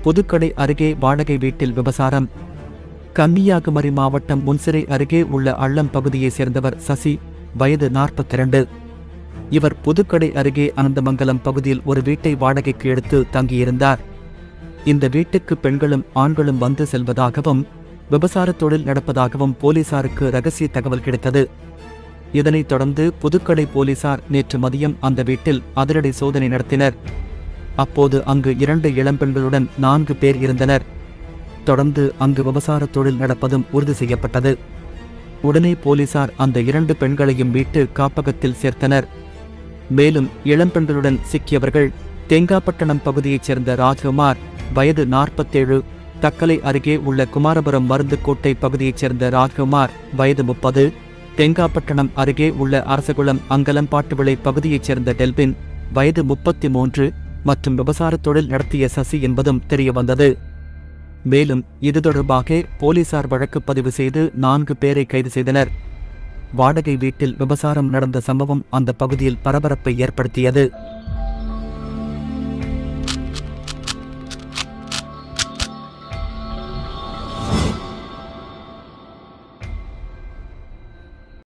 புதுக்கடை அருகே வாடகை வீட்டில் விபசாரம் கன்னியாகுமரி மாவட்டம் முன்சிறை அருகே உள்ள அள்ளம் பகுதியைச் சேர்ந்தவர் சசி வயது 42 இவர் புதுக்கடை அருகே அனந்தமங்கலம் பகுதியில் ஒரு வீட்டை வாடகைக்கு எடுத்து தங்கியிருந்தார் இந்த வீட்டுக்கு பெண்களும் ஆண்களும் வந்து செல்வதாகவும் விபசார தொழில் நடப்பதாகவும் போலீசாருக்கு ரகசிய தகவல் கிடைத்தது இதனைத் தொடர்ந்து புதுக்கடை போலீசார் நேற்று மதியம் அந்த வீட்டில் அதிரடி சோதனை நடத்தினர் அப்போது அங்கு இரண்டு இளம்பெண்களுடன் நான்கு பேர் இருந்தனர் தொடர்ந்து அங்கு விபசார தொழில் நடப்பதும் உறுதி செய்யப்பட்டது உடனே போலீசார் அந்த இரண்டு பெண்களையும் மீட்டு காப்பகத்தில் சேர்த்தனர் மேலும் இளம்பெண்களுடன் சிக்கியவர்கள் தேங்காப்பட்டணம் பகுதியைச் சேர்ந்த ராஜ்குமார் வயது நாற்பத்தேழு தக்கலை அருகே உள்ள குமாரபுரம் மருந்துக்கோட்டை பகுதியைச் சேர்ந்த ராஜ்குமார் வயது முப்பது தேங்காப்பட்டணம் அருகே உள்ள அரசகுளம் அங்கலம்பாட்டுவிளை பகுதியைச் சேர்ந்த டெல்பின் வயது முப்பத்தி மூன்று மற்றும் விபசார தொழில் நடத்திய சசி என்பதும் தெரியவந்தது மேலும் இது தொடர்பாக போலீசார் வழக்கு பதிவு செய்து நான்கு பேரை கைது செய்தனர் வாடகை வீட்டில் விபசாரம் நடந்த சம்பவம் அந்த பகுதியில் பரபரப்பை ஏற்படுத்தியது